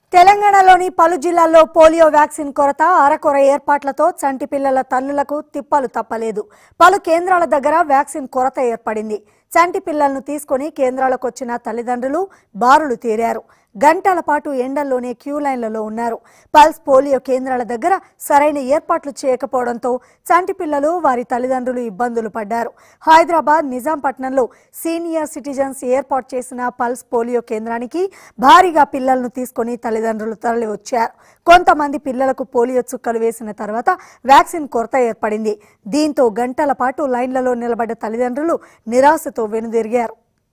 తెలంగాణలోని పలు జిల్లాల్లో పోలియో వ్యాక్సిన్ కొరత అరకొర ఏర్పాట్లతో చంటి పిల్లల తల్లులకు తిప్పలు తప్పలేదు పలు కేంద్రాల దగ్గర వ్యాక్సిన్ కొరత ఏర్పడింది చంటి పిల్లలను తీసుకొని కేంద్రాలకు వచ్చిన తల్లిదండ్రులు బారులు తీరారు గంటల పాటు ఎండల్లోనే క్యూ లైన్లలో ఉన్నారు పల్స్ పోలియో కేంద్రాల దగ్గర సరైన ఏర్పాట్లు చేయకపోవడంతో చంటి పిల్లలు వారి తల్లిదండ్రులు ఇబ్బందులు పడ్డారు హైదరాబాద్ నిజాంపట్నంలో సీనియర్ సిటిజన్స్ ఏర్పాటు చేసిన పల్స్ పోలియో కేంద్రానికి భారీగా పిల్లలను తీసుకొని తల్లిదండ్రులు తరలి వచ్చారు కొంతమంది పిల్లలకు పోలియో చుక్కలు వేసిన తర్వాత వ్యాక్సిన్ కొరత ఏర్పడింది దీంతో గంటల పాటు లైన్లలో నిలబడ్డ తల్లిదండ్రులు నిరాశతో వెనుదిరిగారు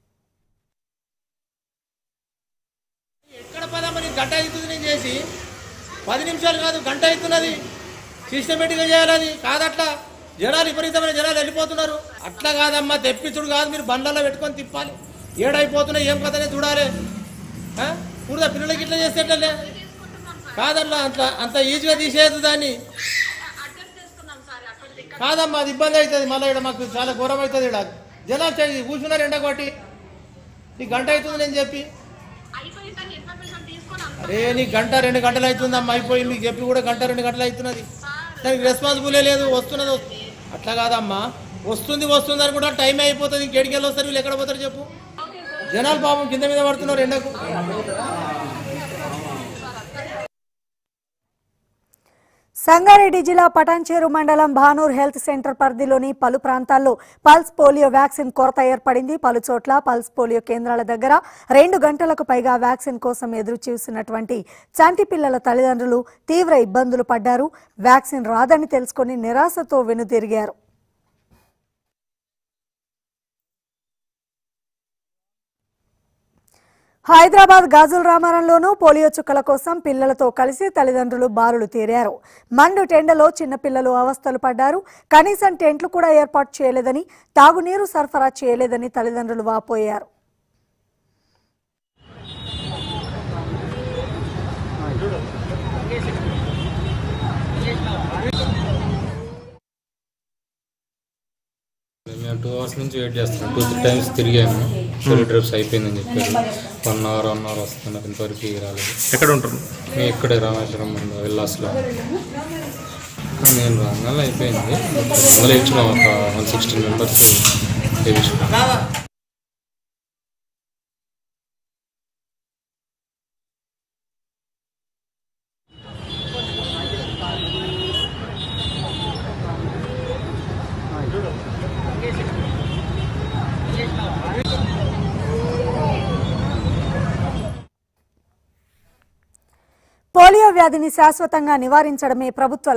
ఎక్కడ పదమ్మ నీకు గంట అవుతుంది నేను చేసి పది నిమిషాలు కాదు గంట అవుతున్నది సిస్టమేటిక్గా చేయాలి అది కాదట్లా జనాలు విపరీతమైన జనాలు వెళ్ళిపోతున్నారు అట్లా కాదమ్మా తెప్పించుడు కాదు మీరు బండ్లలో పెట్టుకొని తిప్పాలి ఏడైపోతున్నాయి ఏం కథనే చూడాలి ఆ? పూర్తిగా పిల్లలకి ఇట్లా చేస్తే ఎట్లలే కాదట్లా అంత అంత ఈజీగా తీసేయద్దు దాన్ని కాదమ్మా అది ఇబ్బంది అవుతుంది మళ్ళీ ఇక్కడ మాకు చాలా ఘోరం అవుతుంది ఇక్కడ జనాలు చేయి కూర్చున్నారు ఎండ కొట్టి నీకు గంట అవుతుంది నేను చెప్పి అరే నీకు గంట రెండు గంటలు అవుతుందమ్మా అయిపోయింది నీకు చెప్పి కూడా గంట రెండు గంటలు అవుతున్నది దానికి రెస్పాన్సిబులే లేదు వస్తున్నది వస్తు- అట్లా కాదమ్మా వస్తుంది వస్తుంది అని కూడా టైం అయిపోతుంది ఇంకెడికెళ్ళి వస్తారు వీళ్ళు ఎక్కడ పోతారు చెప్పు జనాలు పాపం కింద మీద పడుతున్నారు ఎండకు సంగారెడ్డి జిల్లా పటాన్చేరు మండలం భానూర్ హెల్త్ సెంటర్ పరిధిలోని పలు ప్రాంతాల్లో పల్స్ పోలియో వ్యాక్సిన్ కొరత ఏర్పడింది పలు చోట్ల పల్స్ పోలియో కేంద్రాల దగ్గర రెండు గంటలకు పైగా వ్యాక్సిన్ కోసం ఎదురు చూసినటువంటి చంటి పిల్లల తల్లిదండ్రులు తీవ్ర ఇబ్బందులు పడ్డారు వ్యాక్సిన్ రాదని తెలుసుకొని నిరాశతో వెనుతిరిగారు హైదరాబాద్ గాజుల రామారంలోనూ పోలియో చుక్కల కోసం పిల్లలతో కలిసి తల్లిదండ్రులు బారులు తీరారు మండు టెండలో చిన్నపిల్లలు అవస్థలు పడ్డారు కనీసం టెంట్లు కూడా ఏర్పాటు చేయలేదని తాగునీరు సరఫరా చేయలేదని తల్లిదండ్రులు వాపోయారు మేము టూ అవర్స్ నుంచి వెయిట్ చేస్తున్నాం టూ త్రీ టైమ్స్ తిరిగాము టూ ట్రిప్స్ అయిపోయిందని చెప్పారు వన్ అవర్ వన్ అవర్ వస్తున్నారు ఇంతవరకు రాలేదు ఎక్కడ ఉంటారు మేము ఇక్కడే రామేశ్వరం ముందు విల్లాస్లో నేను రాగానే అయిపోయింది మొదలు ఇచ్చినాం ఒక వన్ సిక్స్టీన్ మెంబర్స్ వేయించుకున్నాం పోలియో వ్యాధిని శాశ్వతంగా నివారించడమే ప్రభుత్వ